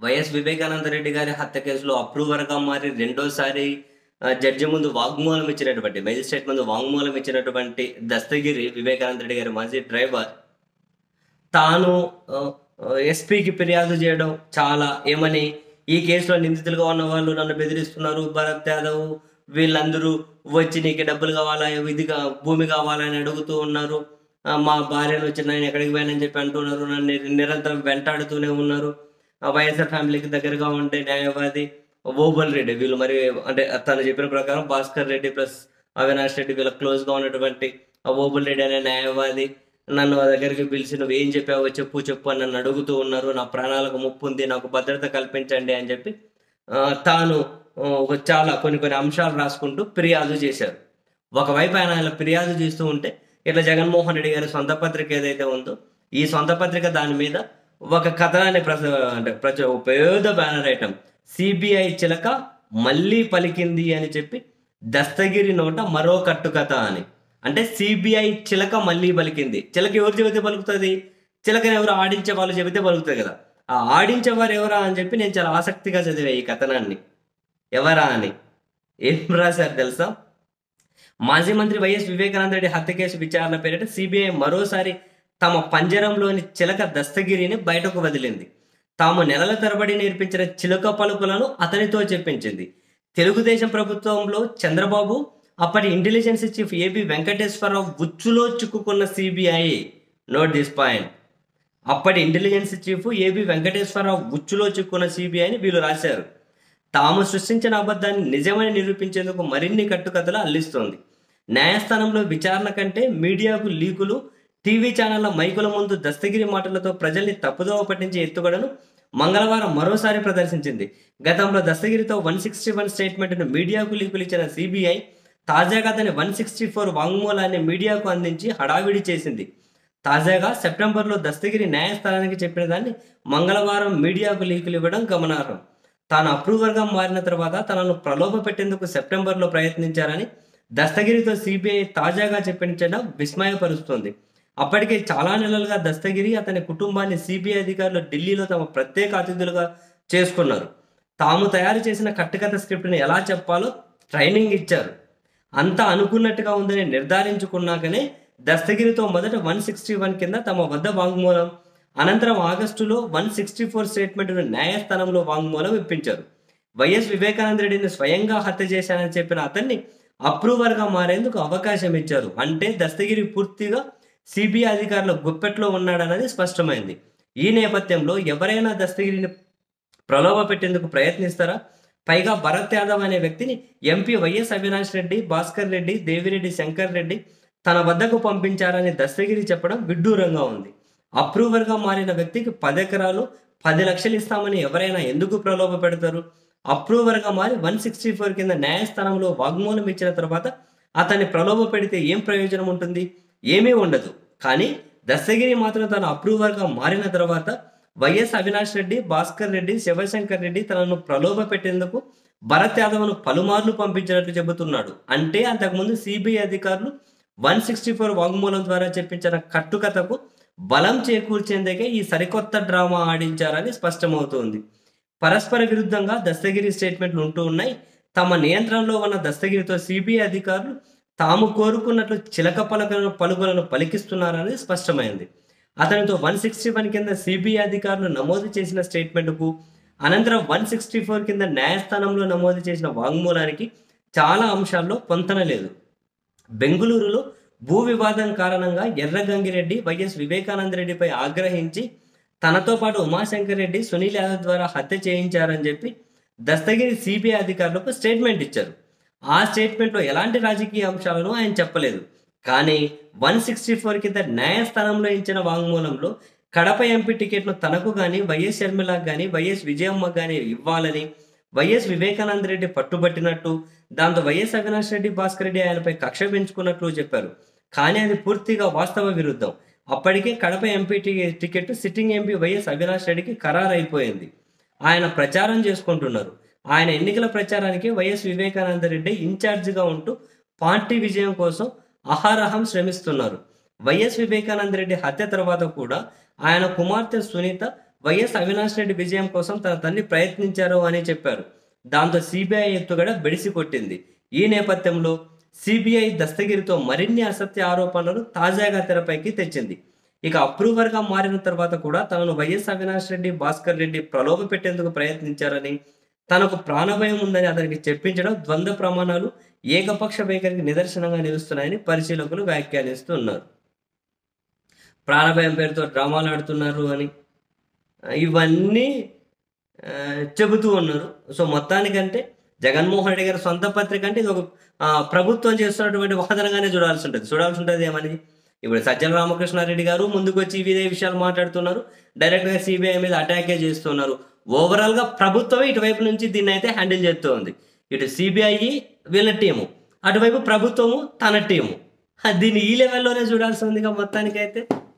YS Vivekananda Reddy గారి హత్య కేసులో అప్రూవర్గా మారి రెండోసారి ఆ, జడ్జి ముందు వాగ్మూలం ఇచ్చినటువంటి మెజిస్ట్రేట్ ముందు వాగ్మూలం ఇచ్చినటువంటి దస్తగిరి వివేకానంద రెడ్డి గారి మాజీ డ్రైవర్ తాను ఆ, ఆ, ఎస్పీకి ఫిర్యాదు చేయడం చాలా ఏమని ఈ కేసులో నిందితులుగా ఉన్న వాళ్ళు నన్ను బెదిరిస్తున్నారు భరత్ యాదవ్ వీళ్ళందరూ వచ్చి నీకు డబ్బులు కావాలా ఇది కా- భూమి కావాలని అడుగుతూ ఉన్నారు ఆ, మా భార్యను వచ్చి నేను ఎక్కడికి పోయానని చెప్పి అంటున్నారు నన్ను ని- నిరంతరం వెంటాడుతూనే ఉన్నారు ఆ వైఎస్ఆర్ ఫ్యామిలీకి దగ్గరగా ఉండే న్యాయవాది ఓబల్ రెడ్డి వీళ్ళు మరి అంటే తను చెప్పిన ప్రకారం భాస్కర్ రెడ్డి ప్లస్ అవినాష్ రెడ్డి వీళ్ళ క్లోజ్ గా ఉన్నటువంటి ఆ ఓబుల్ రెడ్డి అనే న్యాయవాది నన్ను ఆ దగ్గరికి పిలిచి నువ్వు ఏం చెప్పావో చెప్పు చెప్పు అని నన్ను అడుగుతూ ఉన్నారు నా ప్రాణాలకు ముప్పు ఉంది నాకు భద్రత కల్పించండి అని చెప్పి ఆ, తాను ఆ, ఒక చాలా కొన్ని కొన్ని అంశాలు రాసుకుంటూ ఫిర్యాదు చేశారు ఒకవైపు ఆయన ఇలా ఫిర్యాదు చేస్తూ ఉంటే ఇట్లా జగన్మోహన్ రెడ్డి గారి సొంత పత్రిక ఏదైతే ఉందో ఈ సొంత పత్రిక దాని మీద ఒక కథనాన్ని ప్రచ అంటే ప్రచ ఒక పెద్ద బ్యానర్ ఐటమ్ సిబిఐ చిలక మళ్ళీ పలికింది అని చెప్పి దస్తగిరి నోట మరో కట్టుకథ అని అంటే సిబిఐ చిలక మళ్ళీ పలికింది చిలక ఎవరు చెబితే పలుకుతుంది చిలకని ఎవరు ఆడించే వాళ్ళు చెబితే పలుకుతుంది కదా ఆ ఆడించేవారు ఎవరా అని చెప్పి నేను చాలా ఆసక్తిగా చదివా ఈ కథనాన్ని ఎవరా అని ఏం రాశారు తెలుసా మాజీ మంత్రి వైఎస్ వివేకానంద రెడ్డి హత్య కేసు విచారణ పేరిట సిబిఐ మరోసారి తమ పంజరంలోని చిలక దస్తగిరిని బయటకు వదిలింది తాము నెలల తరబడి నేర్పించిన చిలుక పలుకులను అతనితో చెప్పించింది తెలుగుదేశం ప్రభుత్వంలో చంద్రబాబు అప్పటి ఇంటెలిజెన్స్ చీఫ్ ఏబి వెంకటేశ్వరరావు ఉచ్చులో చిక్కుకున్న సిబిఐ నోట్ దిస్ పాయింట్ అప్పటి ఇంటెలిజెన్స్ చీఫ్ ఏబి వెంకటేశ్వరరావు ఉచ్చులో చిక్కున్న సిబిఐని వీళ్ళు రాశారు తాము సృష్టించిన అబద్ధాన్ని నిజమని నిరూపించేందుకు మరిన్ని కట్టుకథలు అల్లిస్తోంది న్యాయస్థానంలో విచారణ కంటే మీడియాకు లీకులు టీవీ ఛానళ్ల మైకుల ముందు దస్తగిరి మాటలతో ప్రజల్ని తప్పుదోవ పట్టించే ఎత్తుగడను మంగళవారం మరోసారి ప్రదర్శించింది గతంలో దస్తగిరితో వన్ సిక్స్టీ వన్ స్టేట్మెంట్ను మీడియాకు లీకులు ఇచ్చిన సిబిఐ తాజాగా అతని వన్ సిక్స్టీ ఫోర్ వాంగ్మూలాన్ని మీడియాకు అందించి హడావిడి చేసింది తాజాగా సెప్టెంబర్లో దస్తగిరి న్యాయస్థానానికి చెప్పిన దాన్ని మంగళవారం మీడియాకు లీకులు ఇవ్వడం గమనార్హం తాను అప్రూవర్గా మారిన తర్వాత తనను ప్రలోభ పెట్టేందుకు సెప్టెంబర్లో ప్రయత్నించారని దస్తగిరితో సిబిఐ తాజాగా చెప్పించడం విస్మయపరుస్తోంది అప్పటికే చాలా నెలలుగా దస్తగిరి అతని కుటుంబాన్ని సిబిఐ అధికారులు ఢిల్లీలో తమ ప్రత్యేక అతిథులుగా చేసుకున్నారు తాము తయారు చేసిన కట్టుకథ స్క్రిప్ట్ని ఎలా చెప్పాలో ట్రైనింగ్ ఇచ్చారు అంతా అనుకున్నట్టుగా ఉందని నిర్ధారించుకున్నాకనే దస్తగిరితో మొదట వన్ సిక్స్టీ వన్ కింద తమ వద్ద వాంగ్మూలం అనంతరం ఆగస్టులో వన్ సిక్స్టీ ఫోర్ స్టేట్మెంట్ను న్యాయస్థానంలో వాంగ్మూలం ఇప్పించారు వైఎస్ వివేకానంద రెడ్డిని స్వయంగా హత్య చేశానని చెప్పిన అతన్ని అప్రూవర్గా మారేందుకు అవకాశం ఇచ్చారు అంటే దస్తగిరి పూర్తిగా సిబిఐ అధికారుల గుప్పెట్లో ఉన్నాడన్నది స్పష్టమైంది ఈ నేపథ్యంలో ఎవరైనా దస్తగిరిని ప్రలోభ పెట్టేందుకు ప్రయత్నిస్తారా పైగా భరత్ యాదవ్ అనే వ్యక్తిని ఎంపీ వైఎస్ అవినాష్ రెడ్డి భాస్కర్ రెడ్డి దేవిరెడ్డి శంకర్ రెడ్డి తన వద్దకు పంపించారని దస్తగిరి చెప్పడం విడ్డూరంగా ఉంది అప్రూవర్గా మారిన వ్యక్తికి పది ఎకరాలు పది లక్షలు ఇస్తామని ఎవరైనా ఎందుకు ప్రలోభ పెడతారు అప్రూవర్గా మారి వన్ సిక్స్టీ ఫోర్ కింద న్యాయస్థానంలో వాగ్మూలం ఇచ్చిన తర్వాత అతన్ని ప్రలోభ పెడితే ఏం ప్రయోజనం ఉంటుంది ఏమీ ఉండదు కానీ దస్తగిరి మాత్రం తన అప్రూవర్గా మారిన తర్వాత వైఎస్ అవినాష్ రెడ్డి భాస్కర్ రెడ్డి శివశంకర్ రెడ్డి తనను ప్రలోభ పెట్టేందుకు భరత్ యాదవ్ను పలుమార్లు పంపించినట్లు చెబుతున్నాడు అంటే అంతకుముందు సిబిఐ అధికారులు వన్ సిక్స్టీ ఫోర్ వాగ్మూలం ద్వారా చెప్పించిన కట్టుకథకు బలం చేకూర్చేందుకే ఈ సరికొత్త డ్రామా ఆడించారని స్పష్టమవుతోంది పరస్పర విరుద్ధంగా దస్తగిరి స్టేట్మెంట్లు ఉంటూ ఉన్నాయి తమ నియంత్రణలో ఉన్న దస్తగిరితో సిబిఐ అధికారులు తాము కోరుకున్నట్లు చిలక పలకలను పలుకులను పలికిస్తున్నారని స్పష్టమైంది అతనితో వన్ సిక్స్టీ వన్ కింద సిబిఐ అధికారులు నమోదు చేసిన స్టేట్మెంట్కు అనంతరం వన్ సిక్స్టీ ఫోర్ కింద న్యాయస్థానంలో నమోదు చేసిన వాంగ్మూలానికి చాలా అంశాల్లో పొంతన లేదు బెంగుళూరులో భూ వివాదం కారణంగా ఎర్రగంగిరెడ్డి వైఎస్ వివేకానంద రెడ్డిపై ఆగ్రహించి తనతో పాటు ఉమాశంకర్ రెడ్డి సునీల్ యాదవ్ ద్వారా హత్య చేయించారని చెప్పి దస్తగిరి సిబిఐ అధికారులకు స్టేట్మెంట్ ఇచ్చారు ఆ స్టేట్మెంట్లో ఎలాంటి రాజకీయ అంశాలను ఆయన చెప్పలేదు కానీ వన్ సిక్స్టీ ఫోర్ కింద న్యాయస్థానంలో ఇచ్చిన వాంగ్మూలంలో కడప ఎంపీ టికెట్ను తనకు గాని వైఎస్ షర్మిలకు గాని వైఎస్ విజయమ్మకు గాని ఇవ్వాలని వైఎస్ వివేకానంద రెడ్డి పట్టుబట్టినట్టు దాంతో వైఎస్ అవినాష్ రెడ్డి భాస్కర్ రెడ్డి ఆయనపై కక్ష పెంచుకున్నట్లు చెప్పారు కానీ అది పూర్తిగా వాస్తవ విరుద్ధం అప్పటికే కడప ఎంపీ టి- ticket sitting MP YS Avinash రెడ్డికి ఖరారైపోయింది ఆయన ప్రచారం చేసుకుంటున్నారు ఆయన ఎన్నికల ప్రచారానికి వైఎస్ వివేకానంద రెడ్డి ఇన్ఛార్జిగా ఉంటూ పార్టీ విజయం కోసం అహారహం శ్రమిస్తున్నారు వైఎస్ వివేకానంద రెడ్డి హత్య తర్వాత కూడా ఆయన కుమార్తె సునీత వైఎస్ అవినాష్ రెడ్డి విజయం కోసం తన తండ్రి ప్రయత్నించారు అని చెప్పారు దాంతో సిబిఐ ఎత్తుగడ బెడిసి కొట్టింది ఈ నేపథ్యంలో సిబిఐ దస్తగిరితో మరిన్ని అసత్య ఆరోపణలు తాజాగా తెరపైకి తెచ్చింది ఇక అప్రూవర్గా మారిన తర్వాత కూడా తనను వైఎస్ అవినాష్ రెడ్డి భాస్కర్ రెడ్డి ప్రలోభ పెట్టేందుకు ప్రయత్నించారని తనకు ప్రాణభయం ఉందని అతనికి చెప్పించడం ద్వంద్వ ప్రమాణాలు ఏకపక్ష వైఖరికి నిదర్శనంగా నిలుస్తున్నాయని పరిశీలకులు వ్యాఖ్యానిస్తున్నారు ప్రాణభయం పేరుతో డ్రామాలు ఆడుతున్నారు అని ఆ, ఇవన్నీ ఆ, చెబుతూ ఉన్నారు సో మొత్తానికంటే జగన్మోహన్ రెడ్డి గారి సొంత పత్రిక అంటే ఇది ఒక ఆ, ప్రభుత్వం చేస్తున్నటువంటి వాదనగానే చూడాల్సి ఉంటుంది చూడాల్సి ఉంటుంది ఏమని ఇప్పుడు సజ్జల రామకృష్ణారెడ్డి గారు ముందుకు వచ్చి ఇదే విషయాలు మాట్లాడుతున్నారు డైరెక్ట్ గా సిబిఐ మీద అటాకే చేస్తున్నారు ఓవరాల్ గా ప్రభుత్వమే ఇటువైపు నుంచి దీన్ని అయితే హ్యాండిల్ చేస్తూ ఉంది ఇటు సిబిఐ వీళ్ళ టీము అటువైపు ప్రభుత్వము తన టీము ఆ, దీన్ని ఈ లెవెల్లోనే చూడాల్సి ఉంది మొత్తానికైతే